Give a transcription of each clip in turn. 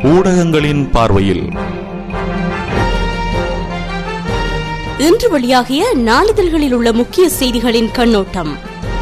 ஊடகங்களின் பார்வையில் இன்று வெளியாகிய நாளிதழ்களில் உள்ள முக்கிய செய்திகளின் கண்ணோட்டம்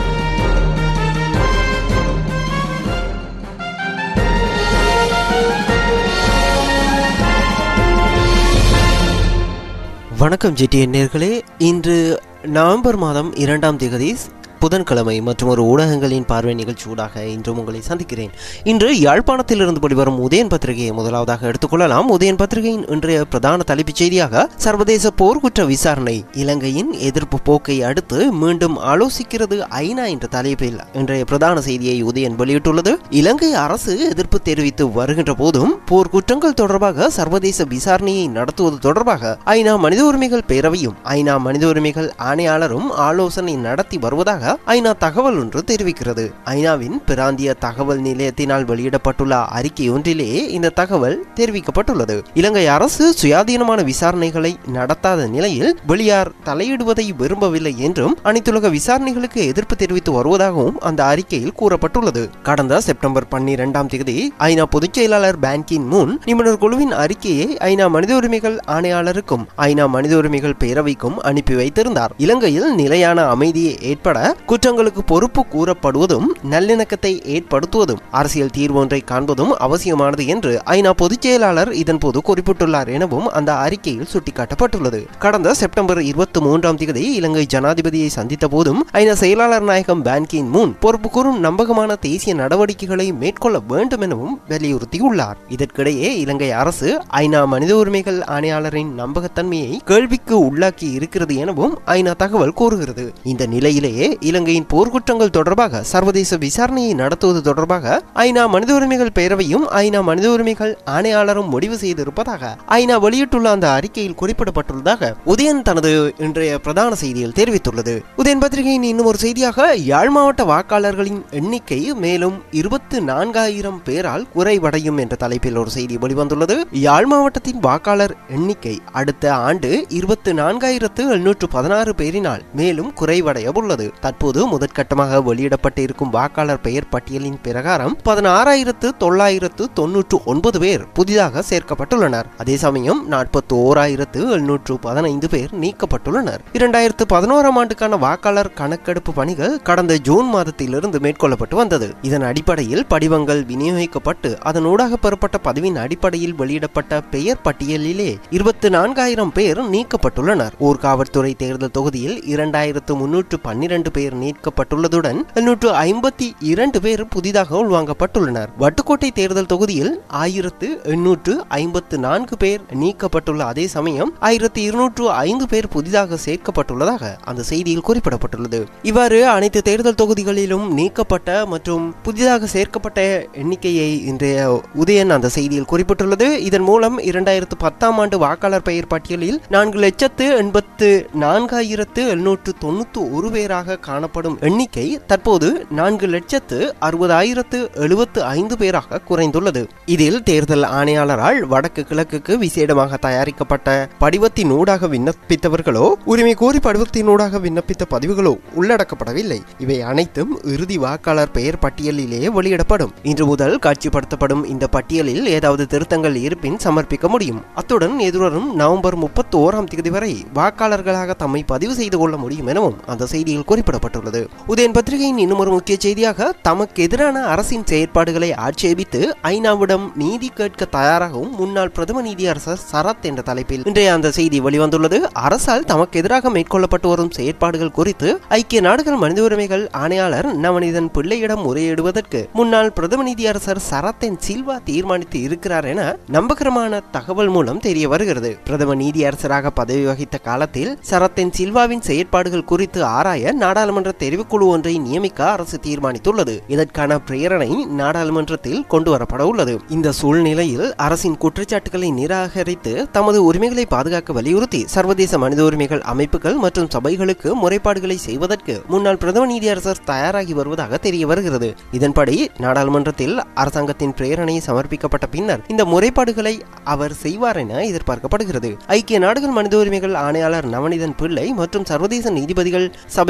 வணக்கம் ஜிடிஎன் நேர்களே இன்று நவம்பர் மாதம் இரண்டாம் தேதி புதன்கிழமை மற்றும் ஒரு ஊடகங்களின் பார்வை நிகழ்ச்சியூடாக இன்று உங்களை சந்திக்கிறேன் இன்று யாழ்ப்பாணத்திலிருந்து வெளிவரும் உதயன் பத்திரிகையை முதலாவதாக எடுத்துக்கொள்ளலாம் உதயன் பத்திரிகையின் இன்றைய பிரதான தலைப்புச் செய்தியாக சர்வதேச போர்க்குற்ற விசாரணை இலங்கையின் எதிர்ப்பு போக்கை அடுத்து மீண்டும் ஆலோசிக்கிறது ஐநா என்ற தலைப்பில் இன்றைய பிரதான செய்தியை உதயன் வெளியிட்டுள்ளது இலங்கை அரசு எதிர்ப்பு தெரிவித்து வருகின்ற போதும் போர்க்குற்றங்கள் தொடர்பாக சர்வதேச விசாரணையை நடத்துவது தொடர்பாக ஐநா மனித உரிமைகள் பேரவையும் ஐநா மனித உரிமைகள் ஆணையாளரும் ஆலோசனை நடத்தி வருவதாக ஐநா தகவல் ஒன்று தெரிவிக்கிறது ஐநாவின் பிராந்திய தகவல் நிலையத்தினால் வெளியிடப்பட்டுள்ள அறிக்கை ஒன்றிலே இந்த தகவல் தெரிவிக்கப்பட்டுள்ளது இலங்கை அரசு சுயாதீனமான விசாரணைகளை நடத்தாத நிலையில் வெளியார் தலையிடுவதை விரும்பவில்லை என்றும் அனைத்துலக விசாரணைகளுக்கு எதிர்ப்பு தெரிவித்து வருவதாகவும் அந்த அறிக்கையில் கூறப்பட்டுள்ளது கடந்த செப்டம்பர் பன்னிரெண்டாம் தேதி ஐநா பொதுச் செயலாளர் பேங்கின் முன் நிபுணர் குழுவின் அறிக்கையை ஐநா மனித உரிமைகள் ஆணையாளருக்கும் ஐநா மனித உரிமைகள் பேரவைக்கும் அனுப்பி வைத்திருந்தார் இலங்கையில் நிலையான அமைதியை ஏற்பட குற்றங்களுக்கு பொறுப்பு கூறப்படுவதும் நல்லிணக்கத்தை ஏற்படுத்துவதும் அரசியல் தீர்வு ஒன்றை காண்பதும் அவசியமானது என்று ஐநா பொதுச் செயலாளர் இதன்போது குறிப்பிட்டுள்ளார் எனவும் அந்த அறிக்கையில் சுட்டிக்காட்டப்பட்டுள்ளது கடந்த செப்டம்பர் இருபத்தி மூன்றாம் தேதி இலங்கை ஜனாதிபதியை சந்தித்த போதும் ஐநா செயலாளர் நாயகம் பான்கின் முன் பொறுப்பு கூறும் நம்பகமான தேசிய நடவடிக்கைகளை மேற்கொள்ள வேண்டும் எனவும் வலியுறுத்தியுள்ளார் இதற்கிடையே இலங்கை அரசு ஐநா மனித உரிமைகள் ஆணையாளரின் நம்பகத்தன்மையை கேள்விக்கு உள்ளாக்கி இருக்கிறது எனவும் ஐநா தகவல் கூறுகிறது இந்த நிலையிலேயே இலங்கையின் போர்க்குற்றங்கள் தொடர்பாக சர்வதேச விசாரணையை நடத்துவது தொடர்பாக ஐநா மனித உரிமைகள் பேரவையும் ஐநா மனித உரிமைகள் ஆணையாளரும் முடிவு செய்திருப்பதாக ஐநா வெளியிட்டுள்ள அந்த அறிக்கையில் குறிப்பிடப்பட்டுள்ளதாக உதயன் தனது இன்றைய பிரதான செய்தியில் தெரிவித்துள்ளது உதயன் பத்திரிகையின் இன்னும் ஒரு செய்தியாக யாழ் மாவட்ட வாக்காளர்களின் எண்ணிக்கை மேலும் இருபத்து நான்காயிரம் பேரால் குறைவடையும் என்ற தலைப்பில் ஒரு செய்தி வெளிவந்துள்ளது யாழ் மாவட்டத்தின் வாக்காளர் எண்ணிக்கை அடுத்த ஆண்டு இருபத்து நான்காயிரத்து எழுநூற்று பதினாறு பேரினால் மேலும் குறைவடைய உள்ளது தற்போது முதற்கட்டமாக வெளியிடப்பட்டு இருக்கும் வாக்காளர் பெயர் பட்டியலின் பிரகாரம் பதினாறாயிரத்து தொள்ளாயிரத்து தொன்னூற்று ஒன்பது பேர் புதிதாக சேர்க்கப்பட்டுள்ளனர் அதே சமயம் நாற்பத்தி ஓராயிரத்து எழுநூற்று பதினைந்து பேர் நீக்கப்பட்டுள்ளனர் இரண்டாயிரத்து பதினோராம் ஆண்டுக்கான வாக்காளர் கணக்கெடுப்பு பணிகள் கடந்த ஜூன் மாதத்திலிருந்து மேற்கொள்ளப்பட்டு வந்தது இதன் அடிப்படையில் படிவங்கள் விநியோகிக்கப்பட்டு அதனூடாக பெறப்பட்ட பதிவின் அடிப்படையில் வெளியிடப்பட்ட பெயர் பட்டியலிலே இருபத்தி நான்காயிரம் பேர் நீக்கப்பட்டுள்ளனர் ஊர்காவல்துறை தேர்தல் தொகுதியில் இரண்டாயிரத்து முன்னூற்று பன்னிரண்டு பேர் நீக்கப்பட்டுள்ளதுடன் எண்ணூற்று ஐம்பத்தி இரண்டு பேர் புதிதாக உள்வாங்கப்பட்டுள்ளனர் வட்டுக்கோட்டை தேர்தல் தொகுதியில் ஆயிரத்து எண்ணூற்று ஐம்பத்து நான்கு பேர் நீக்கப்பட்டுள்ள அதே சமயம் ஆயிரத்தி இருநூற்று ஐந்து பேர் புதிதாக சேர்க்கப்பட்டுள்ளதாக அந்த செய்தியில் குறிப்பிடப்பட்டுள்ளது இவ்வாறு அனைத்து தேர்தல் தொகுதிகளிலும் நீக்கப்பட்ட மற்றும் புதிதாக சேர்க்கப்பட்ட எண்ணிக்கையை இன்றைய உதயன் அந்த செய்தியில் குறிப்பிட்டுள்ளது இதன் மூலம் இரண்டாயிரத்து பத்தாம் ஆண்டு வாக்காளர் பெயர் பட்டியலில் நான்கு லட்சத்து எண்பத்து நான்காயிரத்து எழுநூற்று தொண்ணூற்று ஒரு பேராக காணப்படும் எண்ணிக்கை தற்போது நான்கு லட்சத்து அறுபதாயிரத்து எழுபத்து ஐந்து பேராக குறைந்துள்ளது இதில் தேர்தல் ஆணையாளரால் வடக்கு கிழக்குக்கு விசேடமாக தயாரிக்கப்பட்ட படிவத்தின் ஊடாக விண்ணப்பித்தவர்களோ உரிமை கோரி படிவத்தின் ஊடாக விண்ணப்பித்த பதிவுகளோ உள்ளடக்கப்படவில்லை இவை அனைத்தும் இறுதி வாக்காளர் பெயர் பட்டியலிலேயே வெளியிடப்படும் இன்று முதல் காட்சிப்படுத்தப்படும் இந்த பட்டியலில் ஏதாவது திருத்தங்கள் இருப்பின் சமர்ப்பிக்க முடியும் அத்துடன் எதிர்வரும் நவம்பர் முப்பத்தி ஓராம் தேதி வரை வாக்காளர்களாக தம்மை பதிவு செய்து கொள்ள முடியும் எனவும் அந்த செய்தியில் குறிப்பிடப்பட்டுள்ளது உதயன் பத்திரிகையின் இன்னும் ஒரு முக்கிய செய்தியாக தமக்கு எதிரான அரசின் செயற்பாடுகளை ஆட்சேபித்து ஐநாவிடம் நீதி கேட்க தயாராகவும் முன்னாள் பிரதம நீதியரசர் சரத் என்ற தலைப்பில் இன்றைய அந்த செய்தி வெளிவந்துள்ளது அரசால் தமக்கு எதிராக மேற்கொள்ளப்பட்டு வரும் செயற்பாடுகள் குறித்து ஐக்கிய நாடுகள் மனித உரிமைகள் ஆணையாளர் நவனிதன் பிள்ளையிடம் முறையிடுவதற்கு முன்னாள் பிரதம நீதியரசர் சரத்தன் சில்வா தீர்மானித்து இருக்கிறார் என நம்பகரமான தகவல் மூலம் தெரிய வருகிறது பிரதம நீதியரசராக பதவி வகித்த காலத்தில் சரத்தன் சில்வாவின் செயற்பாடுகள் குறித்து ஆராய நாடாளுமன்ற தெரிவுக்குழு ஒன்றை நியமிக்க அரசு தீர்மானித்துள்ளது இதற்கான பிரேரணை நாடாளுமன்றத்தில் கொண்டு வரப்பட உள்ளது இந்த சூழ்நிலையில் அரசின் குற்றச்சாட்டுகளை நிராகரித்து தமது உரிமைகளை பாதுகாக்க வலியுறுத்தி சர்வதேச மனித உரிமைகள் அமைப்புகள் மற்றும் சபைகளுக்கு முறைப்பாடுகளை செய்வதற்கு முன்னாள் பிரதம நீதியரசர் தயாராகி வருவதாக தெரிய வருகிறது இதன்படி நாடாளுமன்றத்தில் அரசாங்கத்தின் பிரேரணை சமர்ப்பிக்கப்பட்ட பின்னர் இந்த முறைப்பாடுகளை அவர் செய்வார் என எதிர்பார்க்கப்படுகிறது ஐக்கிய நாடுகள் மனித உரிமைகள் ஆணையாளர் நவனிதன் பிள்ளை மற்றும் சர்வதேச நீதிபதிகள் சபையின் பிற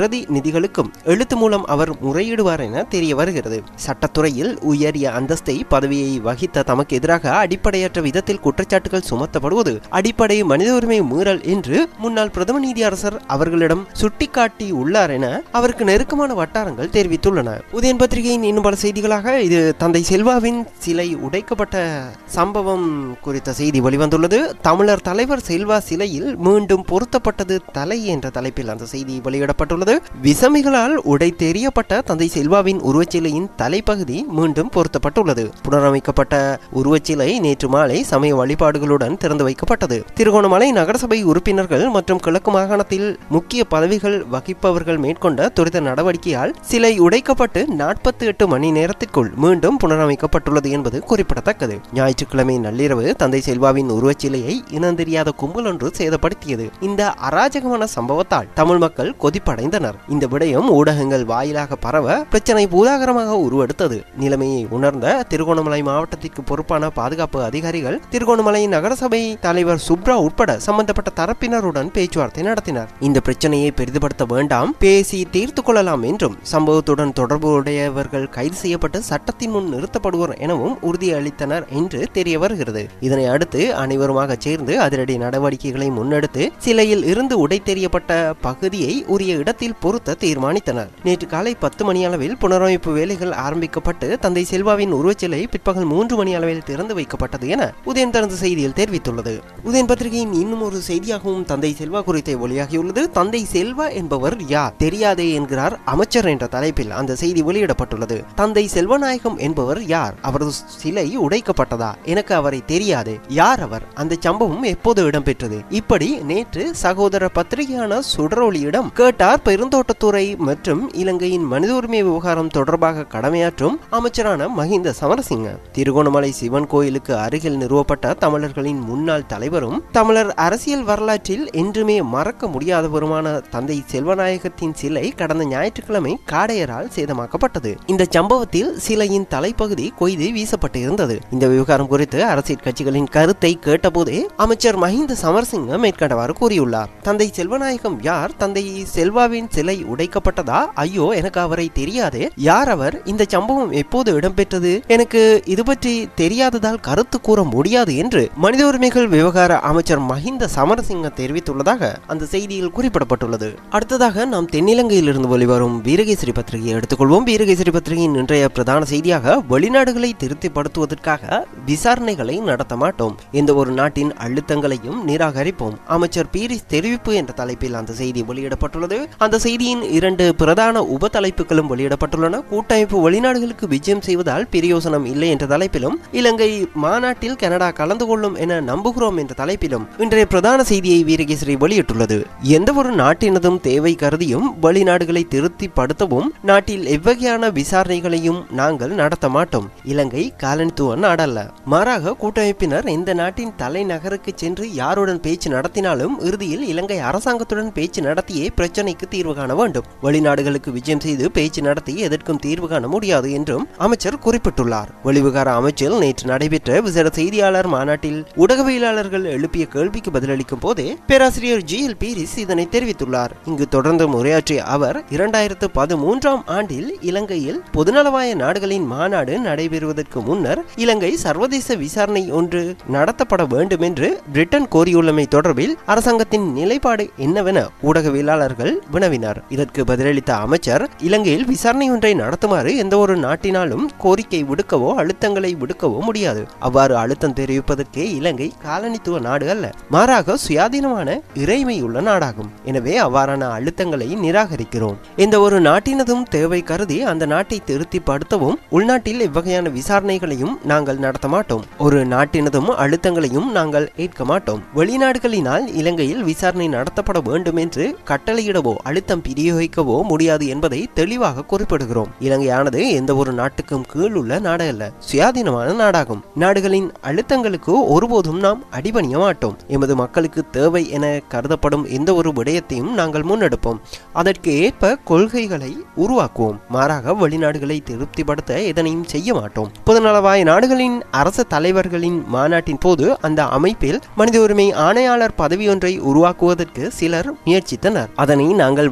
பிரதிநிதிகளுக்கும் எழுத்து மூலம் அவர் முறையிடுவார் என தெரிய வருகிறது சட்டத்துறையில் உயரிய அந்தஸ்தை பதவியை வகித்த தமக்கு எதிராக அடிப்படையற்ற விதத்தில் குற்றச்சாட்டுகள் சுமத்தப்படுவது அடிப்படை மனித உரிமை மீறல் என்று முன்னாள் பிரதம நீதியரசர் அவர்களிடம் சுட்டிக்காட்டி உள்ளார் என அவருக்கு நெருக்கமான வட்டாரங்கள் தெரிவித்துள்ளன உதயன் பத்திரிகையின் இன்னும் பல செய்திகளாக இது தந்தை செல்வாவின் சிலை உடைக்கப்பட்ட சம்பவம் குறித்த செய்தி வெளிவந்துள்ளது தமிழர் தலைவர் செல்வா சிலையில் மீண்டும் பொருத்தப்பட்டது தலை என்ற தலைப்பில் அந்த செய்தி வெளியிடப்பட்டுள்ளது விசமிகளால் உடை தெரியப்பட்ட தந்தை செல்வாவின் உருவச்சிலையின் தலைப்பகுதி மீண்டும் பொருத்தப்பட்டுள்ளது புனரமைக்கப்பட்ட உருவச்சிலை நேற்று மாலை சமய வழிபாடுகளுடன் திறந்து வைக்கப்பட்டது திருகோணமலை நகரசபை உறுப்பினர்கள் மற்றும் கிழக்கு மாகாணத்தில் முக்கிய பதவிகள் வகிப்பவர்கள் மேற்கொண்ட துரித நடவடிக்கையால் சிலை உடைக்கப்பட்டு நாற்பத்தி எட்டு மணி நேரத்திற்குள் மீண்டும் புனரமைக்கப்பட்டுள்ளது என்பது குறிப்பிடத்தக்கது ஞாயிற்றுக்கிழமை நள்ளிரவு தந்தை செல்வாவின் உருவச்சிலையை இனந்தெரியாத கும்பல் ஒன்று சேதப்படுத்தியது இந்த அராஜகமான சம்பவத்தால் தமிழ் மக்கள் கொதிப்படைந்தனர் இந்த விடயம் ஊடகங்கள் வாயிலாக பரவ பிரச்சனை பூதாகரமாக உருவெடுத்தது நிலைமையை உணர்ந்த திருகோணமலை மாவட்டத்திற்கு பொறுப்பான பாதுகாப்பு அதிகாரிகள் திருகோணமலை நகரசபை தலைவர் சுப்ரா உட்பட சம்பந்தப்பட்ட தரப்பினருடன் பேச்சுவார்த்தை நடத்தினர் இந்த பிரச்சனையை பெரிதுபடுத்த வேண்டாம் பேசி தீர்த்து கொள்ளலாம் என்றும் சம்பவத்துடன் தொடர்புடையவர்கள் கைது செய்யப்பட்டு சட்டத்தின் முன் நிறுத்தப்படுவர் எனவும் உறுதியளித்தனர் என்று தெரிய வருகிறது இதனை அடுத்து அனைவருமாக சேர்ந்து அதிரடி நடவடிக்கைகளை முன்னெடுத்து சிலையில் இருந்து உடை தெரியப்பட்ட பகுதியை உரிய இடத்தில் பொருத்த தீர்மானித்தனர் நேற்று காலை பத்து மணி அளவில் புனரமைப்பு வேலைகள் ஆரம்பிக்கப்பட்டு தந்தை செல்வாவின் உருவச்சிலை பிற்பகல் மூன்று மணி அளவில் திறந்து வைக்கப்பட்டது என உதயன் தனது செய்தியில் தெரிவித்துள்ளது உதயன் பத்திரிகையின் இன்னும் ஒரு செய்தியாகவும் தந்தை செல்வா குறித்த ஒளியாகியுள்ளது தந்தை செல்வா என்பவர் யார் தெரியாதே என்கிறார் அமைச்சர் என்ற தலைப்பில் அந்த செய்தி வெளியிடப்பட்டுள்ளது தந்தை செல்வநாயகம் என்பவர் யார் அவரது சிலை உடைக்கப்பட்டதா எனக்கு அவரை தெரியாது யார் அவர் அந்த சம்பவம் எப்போது இடம்பெற்றது இப்படி நேற்று சகோதர பத்திரிகையான சுடரொளியிடம் கேட்டார் பெருந்தோட்டத்துறை மற்றும் இலங்கையின் மனித உரிமை விவகாரம் தொடர்பாக கடமையாற்றும் அமைச்சரான மஹிந்த சமரசிங்க திருகோணமலை சிவன் கோயிலுக்கு அருகில் நிறுவப்பட்ட தமிழர்களின் முன்னாள் தலைவரும் தமிழர் அரசியல் வரலாற்றில் என்றுமே மறக்க முடியாதவருமான தந்தை செல்வநாயகத்தின் சிலை கடந்த ஞாயிற்றுக்கிழமை காடையரால் சேதமாக்கப்பட்டது இந்த சம்பவத்தில் சிலையின் தலைப்பகுதி கொய்து வீசப்பட்டு இருந்தது இந்த விவகாரம் குறித்து அரசியல் கட்சிகளின் கருத்தை கேட்டபோதே அமைச்சர் மஹிந்த சமரசிங்க மேற்கண்டவாறு கூறியுள்ளார் தந்தை செல்வநாயகம் யார் தந்தை செல்வாவின் சிலை உடைக்கப்பட்டதா ஐயோ எனக்கு அவரை தெரியாது யார் அவர் இந்த சம்பவம் எப்போது இடம்பெற்றது எனக்கு இது பற்றி தெரியாததால் கருத்து கூற முடியாது என்று மனித உரிமைகள் விவகார அமைச்சர் மஹிந்த சமரசிங்க தெரிவித்துள்ளதாக அந்த செய்தியில் குறிப்பிடப்பட்டுள்ளது அடுத்ததாக நாம் தென்னிலங்கையிலிருந்து வெளிவரும் வீரகேசரி பத்திரிகையை எடுத்துக்கொள்வோம் வீரகேசரி பத்திரிகையின் இன்றைய பிரதான செய்தியாக வெளிநாடுகளை திருப்திப்படுத்துவதற்காக விசாரணைகளை நடத்த மாட்டோம் எந்த ஒரு நாட்டின் அழுத்தங்களையும் நிராகரிப்போம் அமைச்சர் பீரிஸ் தெரிவிப்பு என்ற தலைப்பில் அந்த செய்தி வெளியிடப்பட்டுள்ளது அந்த செய்தியின் இரண்டு பிரதான உப தலைப்புகளும் வெளியிடப்பட்டுள்ளன கூட்டமைப்பு வெளிநாடுகளுக்கு விஜயம் செய்வதால் பிரயோசனம் இல்லை என்ற தலைப்பிலும் இலங்கை மாநாட்டில் கனடா கலந்து கொள்ளும் என நம்புகிறோம் என்ற தலைப்பிலும் இன்றைய பிரதான செய்தியை வீரகேசரி வெளியிட்டுள்ளது எந்த ஒரு நாட்டினதும் தேவை கருதியும் வெளிநாடுகளை திருப்திப்படுத்தவும் நாட்டில் எவ்வகையான விசாரணைகளையும் நாங்கள் நடத்த மாட்டோம் இலங்கை காலனித்துவ நாடல்ல மாறாக கூட்டமைப்பினர் இந்த நாட்டின் தலைநகருக்கு சென்று யாருடன் பேச்சு நடத்தினாலும் இறுதியில் இலங்கை அரசாங்கத்துடன் பேச்சு நடத்தியே பிரச்சனைக்கு தீர்வு காண வேண்டும் வெளிநாடுகளுக்கு விஜயம் செய்து பேச்சு நடத்தி எதற்கும் தீர்வு காண முடியாது என்றும் அமைச்சர் குறிப்பிட்டுள்ளார் வெளிவிகார அமைச்சர் நேற்று நடைபெற்ற விசேட செய்தியாளர் மாநாட்டில் ஊடகவியலாளர்கள் எழுப்பிய கேள்விக்கு பதிலளிக்கும் போதே பேராசிரியர் ஜி எல் பீரிஸ் இதனை தெரிவித்துள்ளார் இங்கு தொடர்ந்து உரையாற்றிய அவர் இரண்டாயிரத்து பதிமூன்றாம் ஆண்டில் இலங்கையில் பொதுநலவாய நாடுகளின் மாநாடு நடைபெறுவதற்கு முன்னர் இலங்கை சர்வதேச விசாரணை ஒன்று நடத்தப்பட வேண்டும் என்று பிரிட்டன் கோரியுள்ளமை தொடர்பில் அரசாங்கத்தின் நிலைப்பாடு என்னவென ஊடகவியலாளர்கள் வினவினார் இதற்கு பதிலளித்த அமைச்சர் இலங்கையில் விசாரணை ஒன்றை நடத்துமாறு எந்த ஒரு நாட்டினாலும் கோரிக்கை விடுக்கவோ அழுத்தங்களை விடுக்கவோ முடியாது அவ்வாறு அழுத்தம் தெரிவிப்பதற்கே இலங்கை காலனித்துவ நாடு அல்ல மாறாக சுயாதீனமான இறைமையுள்ள நாடாகும் எனவே அவ்வாறான அழுத்தங்களை நிராகரிக்கிறோம் எந்த ஒரு நாட்டினதும் தேவை கருதி அந்த நாட்டை திருப்திப்படுத்தவும் உள்நாட்டில் இவ்வகையான விசாரணைகளையும் நாங்கள் நடத்த மாட்டோம் ஒரு நாட்டினதும் அழுத்தங்களையும் நாங்கள் ஏற்க மாட்டோம் வெளிநாடுகளினால் இலங்கையில் விசாரணை நடத்தப்பட வேண்டும் என்று கட்டளையிடவோ அழுத்தம் பிரயோகிக்கவோ முடியாது என்பதை தெளிவாக குறிப்பிடுகிறோம் இலங்கையானது எந்த ஒரு நாட்டுக்கும் கீழ் உள்ள நாடு அல்ல சுயாதீனமான நாடாகும் நாடுகளின் அழுத்தங்களுக்கு ஒருபோதும் நாம் அடிபணிய மாட்டோம் எமது மக்களுக்கு தேவை என கருதப்படும் எந்த ஒரு விடயத்தையும் நாங்கள் முன்னெடுப்போம் அதற்கு ஏற்ப கொள்கைகளை உருவாக்குவோம் மாறாக வெளிநாடுகளை திருப்திப்படுத்த எதனையும் செய்ய மாட்டோம் பொதுநலவாய நாடுகளின் அரச தலைவர்களின் மாநாட்டின் போது அந்த அமைப்பில் மனித உரிமை ஆணையாளர் பதவி ஒன்றை உருவாக்குவதற்கு சிலர் முயற்சித்தனர் அதனை நாங்கள்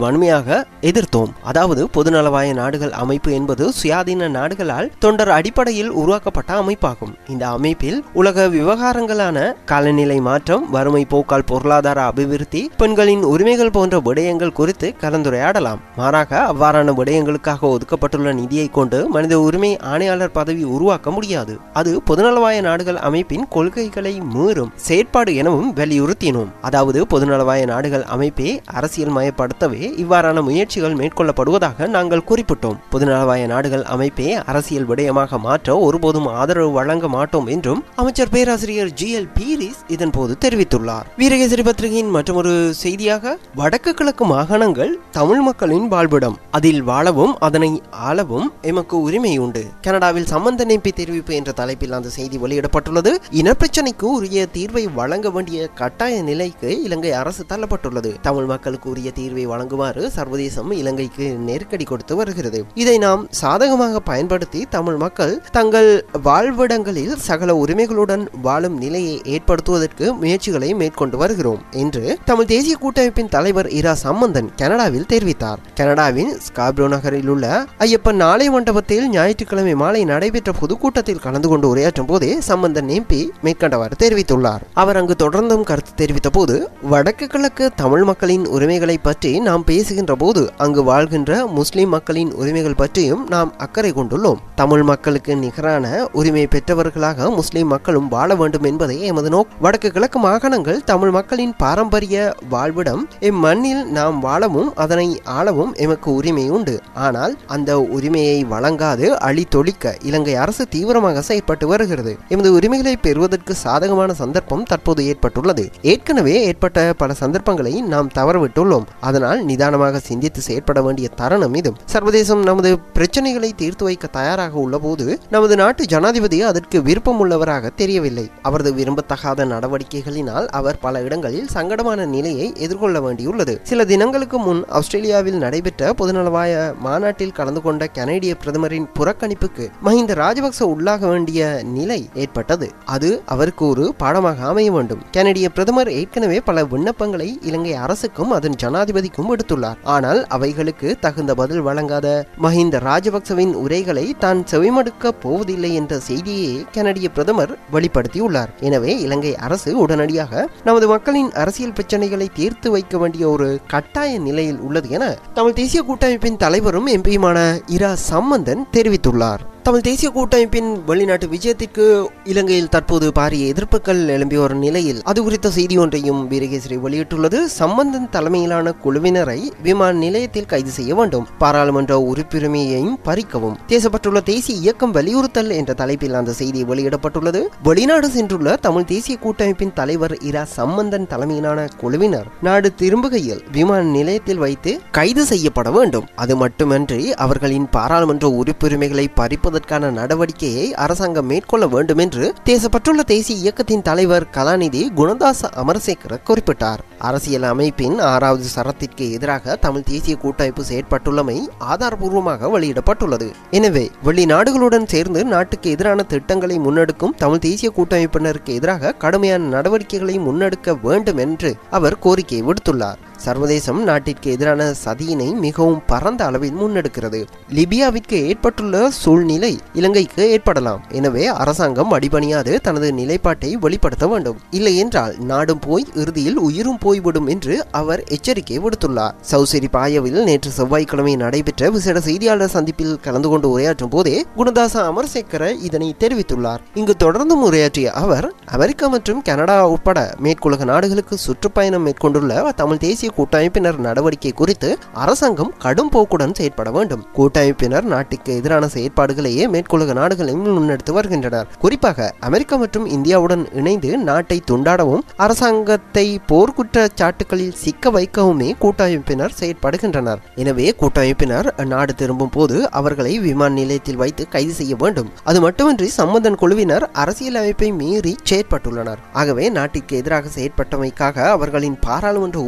வன்மையாக எதிர்த்தோம் அதாவது பொதுநலவாய நாடுகள் அமைப்பு என்பது சுயாதீன நாடுகளால் தொண்டர் அடிப்படையில் உருவாக்கப்பட்ட அமைப்பாகும் இந்த அமைப்பில் உலக விவகாரங்களான காலநிலை மாற்றம் வறுமை போக்கால் பொருளாதார அபிவிருத்தி பெண்களின் உரிமைகள் போன்ற விடயங்கள் குறித்து கலந்துரையாடலாம் மாறாக அவ்வாறான விடயங்களுக்காக ஒதுக்கப்பட்டுள்ள நிதியை கொண்டு மனித உரிமை ஆணையாளர் பதவி உருவாக்க முடியாது அது பொதுநலவாய நாடுகள் அமைப்பின் கொள்கைகளை மீறும் செயற்பாடு எனவும் வலியுறுத்தினோம் அதாவது பொதுநலவாய நாடுகள் அமைப்பை அரசியல் மயப்படுத்தவே இவ்வாறான முயற்சிகள் மேற்கொள்ளப்படுவதாக நாங்கள் குறிப்பிட்டோம் பொதுநலவாய நாடுகள் அமைப்பை அரசியல் விடயமாக மாற்ற ஒருபோதும் ஆதரவு வழங்க மாட்டோம் என்றும் அமைச்சர் பேராசிரியர் ஜி எல் பீரிஸ் இதன் போது தெரிவித்துள்ளார் வீரகேசரி பத்திரிகையின் மற்றொரு செய்தியாக வடக்கு கிழக்கு மாகாணங்கள் தமிழ் மக்களின் வாழ்விடம் அதில் வாழவும் அதனை ஆளவும் எமக்கு உரிமை உண்டு கனடாவில் சம்பந்த நேப்பி தெரிவிப்பு என்ற தலைப்பில் அந்த செய்தி வெளியிடப்பட்டுள்ளது இனப்பிரச்சனைக்கு உரிய தீர்வை வழங்க வேண்டிய கட்டாய நிலைக்கு இலங்கை அரசு தள்ளப்பட்டுள்ளது தமிழ் மக்களுக்கு உரிய தீர்வை வழங்குமாறு சர்வதேசம் இலங்கைக்கு நெருக்கடி கொடுத்து வருகிறது இதை நாம் சாதகமாக பயன்படுத்தி தமிழ் மக்கள் தங்கள் வாழ்விடங்களில் சகல உரிமைகளுடன் வாழும் நிலையை ஏற்படுத்துவதற்கு முயற்சிகளை மேற்கொண்டு வருகிறோம் என்று தமிழ் தேசிய கூட்டமைப்பின் தலைவர் இரா சம்பந்தன் கனடாவில் தெரிவித்தார் கனடாவின் ஸ்காப்ரோ நகரில் உள்ள ஐயப்பன் நாளை மண்டபத்தில் ஞாயிற்றுக்கிழமை மாலை நடைபெற்ற பொதுக்கூட்டத்தில் கலந்து கொண்டு உரையாற்றும் போதே சம்பந்தன் எம்பி மேற்கண்டவாறு தெரிவித்துள்ளார் அவர் அங்கு தொடர்ந்தும் கருத்து தெரிவித்த போது வடக்கு கிழக்கு தமிழ் மக்களின் உரிமைகளை பற்றி நாம் பேசுகின்ற போது அங்கு வாழ்கின்ற முஸ்லிம் மக்களின் உரிமைகள் பற்றியும் நாம் அக்கறை கொண்டுள்ளோம் தமிழ் மக்களுக்கு நிகரான உரிமை பெற்றவர்களாக முஸ்லிம் மக்களும் வாழ வேண்டும் என்பதே எமது நோக் வடக்கு கிழக்கு மாகாணங்கள் தமிழ் மக்களின் பாரம்பரிய வாழ்விடம் இம்மண்ணில் நாம் வாழவும் அதனை ஆளவும் எமக்கு உரிமை உண்டு ஆனால் அந்த உரிமையை வழங்காது அழித்தொழிக்க இலங்கை அரசு தீவிரமாக செயற்பட்டு வருகிறது எமது உரிமைகளை பெறுவதற்கு சாதகமான சந்தர்ப்பம் தற்போது ஏற்பட்டுள்ளது ஏற்கனவே ஏற்பட்ட பல சந்தர்ப்பங்களை நாம் தவறவிட்டுள்ளோம் அதனால் நிதானமாக சிந்தித்து செயற்பட வேண்டிய தருணம் இது சர்வதேசம் நமது பிரச்சனைகளை தீர்த்து வைக்க தயாராக உள்ள போது நமது நாட்டு ஜனாதிபதி அதற்கு விருப்பம் உள்ளவராக தெரியவில்லை அவரது விரும்பத்தகாத நடவடிக்கைகளினால் அவர் பல இடங்களில் சங்கடமான நிலையை எதிர்கொள்ள வேண்டியுள்ளது சில தினங்களுக்கு முன் ஆஸ்திரேலியாவில் நடைபெற்ற பொதுநலவாய மாநாட்டில் கலந்து கொண்ட கனேடிய பிரதமரின் புறக்கணிப்புக்கு மஹிந்த ராஜபக்ச உள்ளாக வேண்டிய நிலை ஏற்பட்டது அது அவருக்கு ஒரு பாடமாக அமைய வேண்டும் கனடிய பிரதமர் ஏற்கனவே பல விண்ணப்பங்களை இலங்கை அரசுக்கும் அதன் ஜனாதிபதிக்கும் விடுத்துள்ளார் ஆனால் அவைகளுக்கு தகுந்த பதில் வழங்காத மஹிந்த ராஜபக்சவின் உரைகளை தான் செவிமடுக்க போவதில்லை என்ற செய்தியை கனடிய பிரதமர் வெளிப்படுத்தியுள்ளார் எனவே இலங்கை அரசு உடனடியாக நமது மக்களின் அரசியல் பிரச்சனைகளை தீர்த்து வைக்க வேண்டிய ஒரு கட்டாய நிலையில் உள்ளது என தமிழ் தேசிய கூட்டமைப்பின் தலைவரும் எம்பியுமான இரா சம்பந்தன் தெரிவித்துள்ளார் தமிழ் தேசிய கூட்டமைப்பின் வெளிநாட்டு விஜயத்திற்கு இலங்கையில் தற்போது பாரிய எதிர்ப்புகள் எழும்பிய ஒரு நிலையில் அது குறித்த செய்தி ஒன்றையும் வீரகேசரி வெளியிட்டுள்ளது சம்பந்தன் தலைமையிலான குழுவினரை விமான நிலையத்தில் கைது செய்ய வேண்டும் பாராளுமன்ற உறுப்புரிமையையும் பறிக்கவும் தேசப்பட்டுள்ள தேசிய இயக்கம் வலியுறுத்தல் என்ற தலைப்பில் அந்த செய்தி வெளியிடப்பட்டுள்ளது வெளிநாடு சென்றுள்ள தமிழ் தேசிய கூட்டமைப்பின் தலைவர் இரா சம்பந்தன் தலைமையிலான குழுவினர் நாடு திரும்புகையில் விமான நிலையத்தில் வைத்து கைது செய்யப்பட வேண்டும் அது மட்டுமன்றி அவர்களின் பாராளுமன்ற உறுப்புரிமைகளை பறிப்பதற்கான நடவடிக்கையை அரசாங்கம் மேற்கொள்ள வேண்டும் என்று தேசப்பட்டுள்ள தேசிய இயக்கத்தின் தலைவர் கலாநிதி குணதாச அமரசேகர குறிப்பிட்டார் அரசியல் அமைப்பின் ஆறாவது சரத்திற்கு எதிராக தமிழ் தேசிய கூட்டமைப்பு செயற்பட்டுள்ளமை ஆதாரபூர்வமாக வெளியிடப்பட்டுள்ளது எனவே வெளிநாடுகளுடன் சேர்ந்து நாட்டுக்கு எதிரான திட்டங்களை முன்னெடுக்கும் தமிழ் தேசிய கூட்டமைப்பினருக்கு எதிராக கடுமையான நடவடிக்கைகளை முன்னெடுக்க வேண்டும் என்று அவர் கோரிக்கை விடுத்துள்ளார் சர்வதேசம் நாட்டிற்கு எதிரான சதியினை மிகவும் பரந்த அளவில் முன்னெடுக்கிறது லிபியாவிற்கு ஏற்பட்டுள்ள சூழ்நிலை இலங்கைக்கு ஏற்படலாம் எனவே அரசாங்கம் அடிபணியாது தனது நிலைப்பாட்டை வெளிப்படுத்த வேண்டும் இல்லை என்றால் நாடும் போய் இறுதியில் உயிரும் போய்விடும் என்று அவர் எச்சரிக்கை விடுத்துள்ளார் சௌசரி பாயவில் நேற்று செவ்வாய்க்கிழமை நடைபெற்ற விசேட செய்தியாளர் சந்திப்பில் கலந்து கொண்டு உரையாற்றும் போதே குணதாச அமர்சேகர இதனை தெரிவித்துள்ளார் இங்கு தொடர்ந்தும் உரையாற்றிய அவர் அமெரிக்கா மற்றும் கனடா உட்பட மேற்குலக நாடுகளுக்கு சுற்றுப்பயணம் மேற்கொண்டுள்ள தமிழ் தேசிய கூட்டமைப்பினர் நடவடிக்கை குறித்து அரசாங்கம் கடும் போக்குடன் செயற்பட வேண்டும் கூட்டமைப்பினர் நாட்டுக்கு எதிரான செயற்பாடுகளையே மேற்குலக நாடுகளையும் முன்னெடுத்து வருகின்றனர் குறிப்பாக அமெரிக்கா மற்றும் இந்தியாவுடன் இணைந்து நாட்டை துண்டாடவும் அரசாங்கத்தை போர்க்குற்ற சாட்டுகளில் சிக்க வைக்கவுமே கூட்டமைப்பினர் செயற்படுகின்றனர் எனவே கூட்டமைப்பினர் நாடு திரும்பும் போது அவர்களை விமான நிலையத்தில் வைத்து கைது செய்ய வேண்டும் அது மட்டுமின்றி சம்பந்தன் குழுவினர் அரசியலமைப்பை மீறி செயற்பட்டுள்ளனர் ஆகவே நாட்டிற்கு எதிராக செயற்பட்டமைக்காக அவர்களின் பாராளுமன்ற உறுப்புரிமை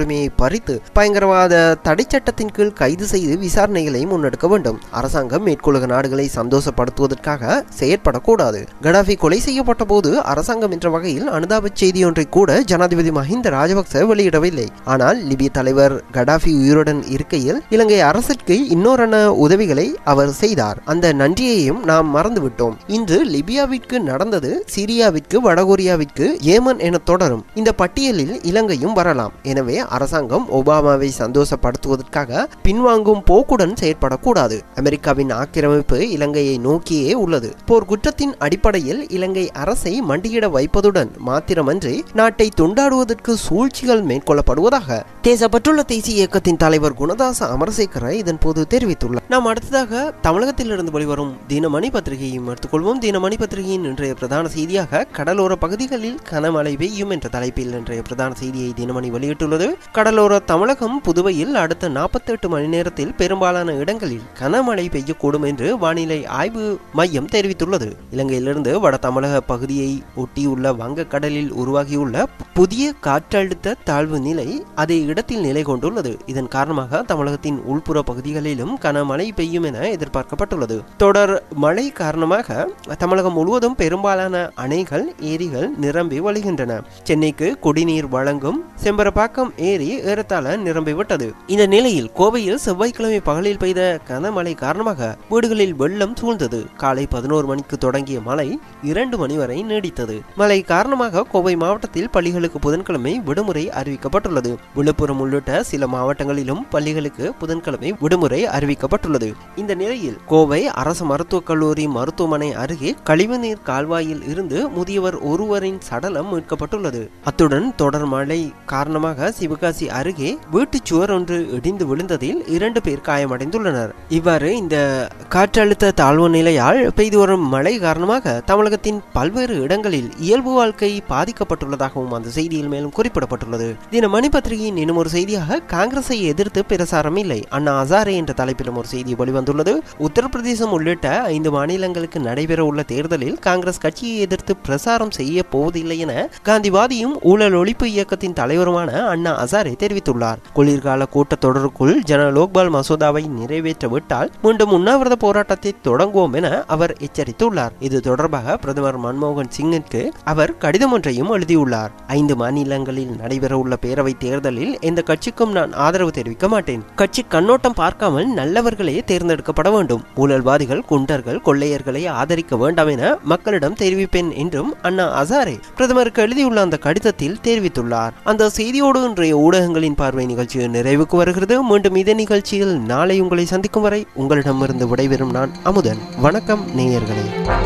உடைமையை பறித்து பயங்கரவாத தடை சட்டத்தின் கீழ் கைது செய்து விசாரணைகளை முன்னெடுக்க வேண்டும் அரசாங்கம் மேற்குலக நாடுகளை சந்தோஷப்படுத்துவதற்காக செயற்படக்கூடாது கடாஃபி கொலை செய்யப்பட்ட போது அரசாங்கம் என்ற வகையில் அனுதாப செய்தி ஒன்றை கூட ஜனாதிபதி மஹிந்த ராஜபக்ச வெளியிடவில்லை ஆனால் லிபிய தலைவர் கடாஃபி உயிருடன் இருக்கையில் இலங்கை அரசிற்கு இன்னொரு உதவிகளை அவர் செய்தார் அந்த நன்றியையும் நாம் மறந்துவிட்டோம் இன்று லிபியாவிற்கு நடந்தது சிரியாவிற்கு வடகொரியாவிற்கு ஏமன் என தொடரும் இந்த பட்டியலில் இலங்கையும் வரலாம் எனவே அரசாங்கம் ஒபாமாவை சந்தோஷப்படுத்துவதற்காக பின்வாங்கும் போக்குடன் செயற்படக்கூடாது அமெரிக்காவின் ஆக்கிரமிப்பு இலங்கையை நோக்கியே உள்ளது போர் குற்றத்தின் அடிப்படையில் இலங்கை அரசை மண்டியிட வைப்பதுடன் மாத்திரமன்றி நாட்டை துண்டாடுவதற்கு சூழ்ச்சிகள் மேற்கொள்ளப்படுவதாக தேசப்பட்டுள்ள தேசிய இயக்கத்தின் தலைவர் குணதாச அமரசேகர இதன் போது தெரிவித்துள்ளார் நாம் அடுத்ததாக தமிழகத்திலிருந்து வெளிவரும் தினமணி பத்திரிகையும் எடுத்துக்கொள்வோம் தினமணி பத்திரிகையின் இன்றைய பிரதான செய்தியாக கடலோர பகுதிகளில் கனமழை பெய்யும் என்ற தலைப்பில் இன்றைய பிரதான செய்தியை தினமணி வெளியிட்டுள்ளது கடலோர தமிழகம் புதுவையில் அடுத்த நாற்பத்தி எட்டு மணி நேரத்தில் பெரும்பாலான இடங்களில் கனமழை பெய்யக்கூடும் என்று வானிலை ஆய்வு மையம் தெரிவித்துள்ளது இலங்கையிலிருந்து வட தமிழக பகுதியை ஒட்டியுள்ள வங்கக்கடலில் உருவாகியுள்ள புதிய காற்றழுத்த தாழ்வு நிலை அதே இடத்தில் நிலை கொண்டுள்ளது இதன் காரணமாக தமிழகத்தின் உள்புற பகுதிகளிலும் கனமழை பெய்யும் என எதிர்பார்க்கப்பட்டுள்ளது தொடர் மழை காரணமாக தமிழகம் முழுவதும் பெரும்பாலான அணைகள் ஏரிகள் நிரம்பி வழிகின்றன சென்னைக்கு குடிநீர் வழங்கும் செம்பரப்பாக்கம் ஏரி ஏறத்தாழ நிரம்பிவிட்டது இந்த நிலையில் கோவையில் செவ்வாய்க்கிழமை பகலில் பெய்த கனமழை காரணமாக வீடுகளில் வெள்ளம் சூழ்ந்தது காலை பதினோரு மணிக்கு தொடங்கிய மழை இரண்டு மணி வரை நீடித்தது மழை காரணமாக கோவை மாவட்டத்தில் பள்ளிகளுக்கு புதன்கிழமை விடுமுறை அறிவிக்கப்பட்டுள்ளது விழுப்புரம் உள்ளிட்ட சில மாவட்டங்களிலும் பள்ளிகளுக்கு புதன்கிழமை விடுமுறை அறிவிக்கப்பட்டுள்ளது இந்த நிலையில் கோவை அரசு மருத்துவக் கல்லூரி மருத்துவமனை அருகே கழிவுநீர் கால்வாயில் இருந்து முதியவர் ஒருவரின் சடலம் மீட்கப்பட்டுள்ளது அத்துடன் தொடர் மழை காரணமாக சிவகாசி அருகே வீட்டுச் சுவர் ஒன்று இடிந்து விழுந்ததில் இரண்டு பேர் காயமடைந்துள்ளனர் இவ்வாறு இந்த காற்றழுத்த தாழ்வு நிலையால் பெய்து வரும் மழை காரணமாக தமிழகத்தின் பல்வேறு இடங்களில் இயல்பு வாழ்க்கை பாதிக்கப்பட்டுள்ளதாகவும் அந்த செய்தியில் மேலும் குறிப்பிடப்பட்டுள்ளது தினமணி பத்திரிகையின் இன்னும் ஒரு செய்தியாக காங்கிரஸை எதிர்த்து பிரசாரம் இல்லை அண்ணா ஹசாரே என்ற தலைப்பிலும் ஒரு செய்தி வெளிவந்துள்ளது உத்தரப்பிரதேசம் உள்ளிட்ட ஐந்து மாநிலங்களுக்கு நடைபெற உள்ள தேர்தலில் காங்கிரஸ் கட்சியை எதிர்த்து பிரசாரம் செய்ய போவதில்லை என காந்திவாதியும் ஊழல் ஒழிப்பு இயக்கத்தின் தலைவருமான அண்ணா ஹசாரே தெரிவித்துள்ளார் குளிர்கால கூட்டத்தொடருக்குள் ஜன லோக்பால் மசோதாவை நிறைவேற்ற விட்டால் மீண்டும் உண்ணாவிரத போராட்டத்தை தொடங்குவோம் என அவர் எச்சரித்துள்ளார் இது தொடர்பாக பிரதமர் மன்மோகன் சிங்கிற்கு அவர் கடிதம் ஒன்றையும் எழுதியுள்ளார் ஐந்து மாநிலங்களில் நடைபெறவுள்ள பேரவை தேர்தலில் எந்த கட்சிக்கும் நான் ஆதரவு தெரிவிக்க மாட்டேன் கட்சி கண்ணோட்டம் பார்க்காமல் நல்லவர்களே தேர்ந்தெடுக்கப்பட வேண்டும் ஊழல்வாதிகள் குண்டர்கள் கொள்ளையர்களை ஆதரிக்க வேண்டாம் என மக்களிடம் தெரிவிப்பேன் என்றும் அண்ணா அசாரே பிரதமருக்கு எழுதியுள்ள அந்த கடிதத்தில் தெரிவித்துள்ளார் அந்த செய்தியோடு இன்றைய ஊடகங்களின் பார்வை நிகழ்ச்சி நிறைவுக்கு வருகிறது மீண்டும் இதே நிகழ்ச்சியில் நாளை உங்களை சந்திக்கும் வரை உங்களிடமிருந்து விடைபெறும் நான் அமுதன் வணக்கம் நேயர்களே